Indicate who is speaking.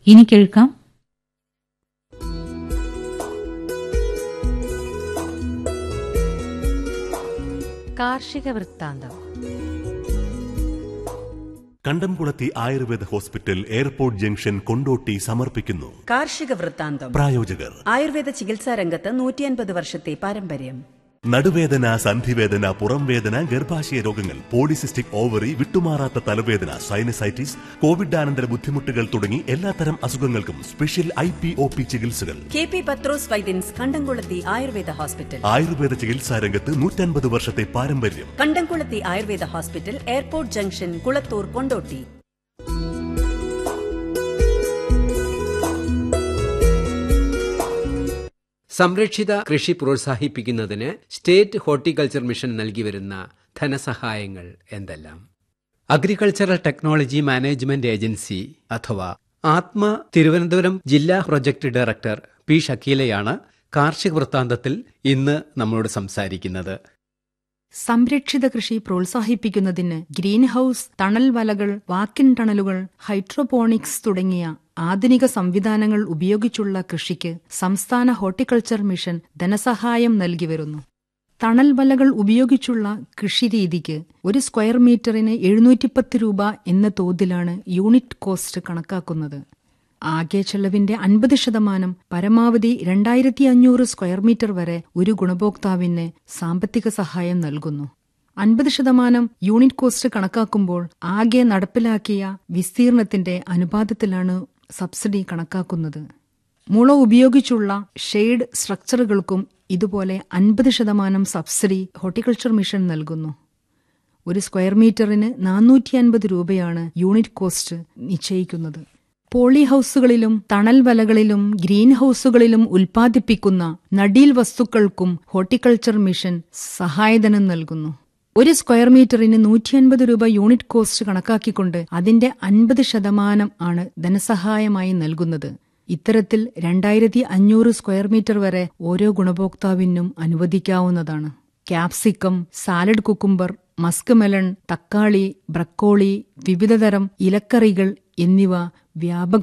Speaker 1: ഇനി കേൾക്കാം
Speaker 2: കാർഷിക വൃത്താന്തം
Speaker 3: Kandamkulathi Ayurveda hospital airport junction Kondotty സമർപ്പിക്കുന്നു
Speaker 4: കാർഷിക വൃത്താന്തം
Speaker 3: പ്രായോജകർ
Speaker 4: ആയുർവേദ ചികിത്സാ രംഗത്ത് നൂറ്റിയൻപത് വർഷത്തെ പാരമ്പര്യം
Speaker 3: നടുവേദന സന്ധിവേദന പുറംവേദന ഗർഭാശയ രോഗങ്ങൾ പോളിസിസ്റ്റിക് ഓവറി വിട്ടുമാറാത്ത തലവേദന സൈനസൈറ്റിസ് കോവിഡാനന്തര ബുദ്ധിമുട്ടുകൾ തുടങ്ങി എല്ലാത്തരം അസുഖങ്ങൾക്കും special I P O P ചികിത്സകൾ
Speaker 4: കെ പി പത്രോസ് വൈദ്യൻസ് കണ്ടംകുളത്തി ആയുർവേദ ഹോസ്പിറ്റൽ
Speaker 3: ആയുർവേദ ചികിത്സാ രംഗത്ത് നൂറ്റൻപത് വർഷത്തെ പാരമ്പര്യം
Speaker 4: Kandamkulathi Ayurveda hospital airport junction Kulathur Kondotty
Speaker 5: സംരക്ഷിത കൃഷി പ്രോത്സാഹിപ്പിക്കുന്നതിന് സ്റ്റേറ്റ് ഹോർട്ടിക്കൾച്ചർ മിഷൻ നൽകി വരുന്ന ധനസഹായങ്ങൾ എന്തെല്ലാം അഗ്രികൾച്ചറൽ ടെക്നോളജി മാനേജ്മെന്റ് ഏജൻസി അഥവാ ആത്മ തിരുവനന്തപുരം ജില്ലാ പ്രൊജക്ട് ഡയറക്ടർ പി ഷക്കീലയാണ് കാർഷിക വൃത്താന്തത്തിൽ ഇന്ന് നമ്മളോട് സംസാരിക്കുന്നത്
Speaker 6: സംരക്ഷിത കൃഷി പ്രോത്സാഹിപ്പിക്കുന്നതിന് ഗ്രീൻ ഹൌസ് തണൽ വലകൾ വാക്കിൻ ടണലുകൾ ഹൈഡ്രോപോണിക്സ് തുടങ്ങിയ ആധുനിക സംവിധാനങ്ങൾ ഉപയോഗിച്ചുള്ള കൃഷിക്ക് സംസ്ഥാന ഹോർട്ടിക്കൾച്ചർ മിഷൻ ധനസഹായം നൽകി വരുന്നു തണൽ വലകൾ ഉപയോഗിച്ചുള്ള കൃഷിരീതിക്ക് ഒരു സ്ക്വയർ മീറ്ററിന് എഴുന്നൂറ്റിപ്പത്ത് രൂപ എന്ന തോതിലാണ് യൂണിറ്റ് കോസ്റ്റ് കണക്കാക്കുന്നത് ആകെ ചെലവിന്റെ അൻപത് ശതമാനം പരമാവധി രണ്ടായിരത്തി അഞ്ഞൂറ് സ്ക്വയർ മീറ്റർ വരെ ഒരു ഗുണഭോക്താവിന് സാമ്പത്തിക സഹായം നൽകുന്നു അൻപത് ശതമാനം യൂണിറ്റ് കോസ്റ്റ് കണക്കാക്കുമ്പോൾ ആകെ നടപ്പിലാക്കിയ വിസ്തീർണത്തിന്റെ അനുപാതത്തിലാണ് സബ്സിഡി കണക്കാക്കുന്നത് മുള ഉപയോഗിച്ചുള്ള ഷെയ്ഡ് സ്ട്രക്ചറുകൾക്കും ഇതുപോലെ അൻപത് ശതമാനം സബ്സിഡി ഹോർട്ടിക്കൾച്ചർ മിഷൻ നൽകുന്നു ഒരു സ്ക്വയർ മീറ്ററിന് നാനൂറ്റി അൻപത് രൂപയാണ് യൂണിറ്റ് കോസ്റ്റ് നിശ്ചയിക്കുന്നത് പോളി ഹൌസുകളിലും തണൽ വലകളിലും ഗ്രീൻ ഹൌസുകളിലും ഉൽപ്പാദിപ്പിക്കുന്ന നടീൽ വസ്തുക്കൾക്കും ഹോർട്ടിക്കൾച്ചർ മിഷൻ സഹായധനം നൽകുന്നു ഒരു സ്ക്വയർ മീറ്ററിന് നൂറ്റി അൻപത് രൂപ യൂണിറ്റ് കോസ്റ്റ് കണക്കാക്കിക്കൊണ്ട് അതിന്റെ അൻപത് ശതമാനം ആണ് ധനസഹായമായി നൽകുന്നത് ഇത്തരത്തിൽ രണ്ടായിരത്തി അഞ്ഞൂറ് സ്ക്വയർ മീറ്റർ വരെ ഓരോ ഗുണഭോക്താവിനും അനുവദിക്കാവുന്നതാണ് capsicum salad cucumber musk melon തക്കാളി ബ്രക്കോളി വിവിധതരം ഇലക്കറികൾ എന്നിവ വ്യാപക